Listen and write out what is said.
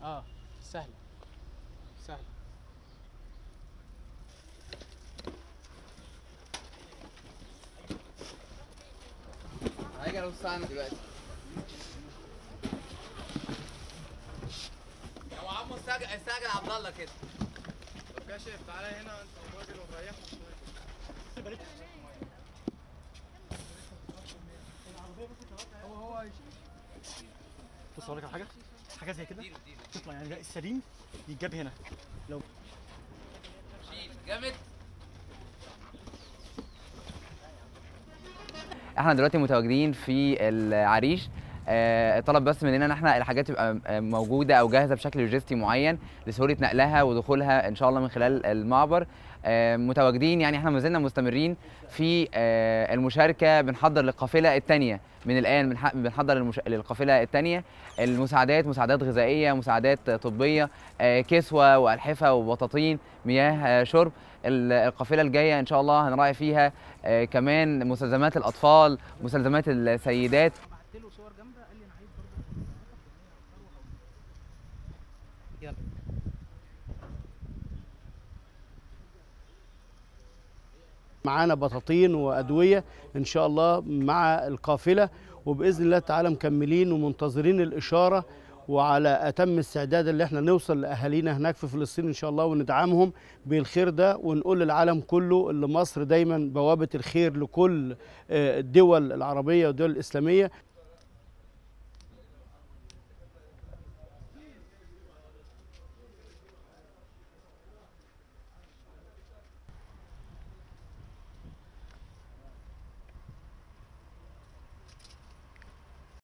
اه سهله سهله هيجي نص ساعة دلوقتي هو عمو استعجل استعجل عبد الله كده طب كاشف تعالى هنا انت الراجل وريحه شويه بص اقول لك على حاجه حاجه زي كده تطلع يعني ده السليم يتجاب هنا لو شيل جامد احنا دلوقتي متواجدين في العريش آه، طلب بس مننا ان احنا الحاجات تبقى آه، موجوده او جاهزه بشكل لوجستي معين لسهوله نقلها ودخولها ان شاء الله من خلال المعبر آه، متواجدين يعني احنا ما زلنا مستمرين في آه، المشاركه بنحضر للقافله الثانيه من الان بنح- بنحضر للمش... للقافله الثانيه المساعدات مساعدات غذائيه مساعدات طبيه آه، كسوه والحفه وبطاطين مياه آه، شرب ال- القافله الجايه ان شاء الله هنراعي فيها آه، كمان مستلزمات الاطفال مستلزمات السيدات بعت له صور جامده قال لي انا عايز برضه يلا معانا بطاطين وادويه ان شاء الله مع القافله وباذن الله تعالى مكملين ومنتظرين الاشاره وعلى اتم استعداد اللي احنا نوصل لاهالينا هناك في فلسطين ان شاء الله وندعمهم بالخير ده ونقول للعالم كله اللي مصر دايما بوابه الخير لكل آه، الدول العربيه والدول الاسلاميه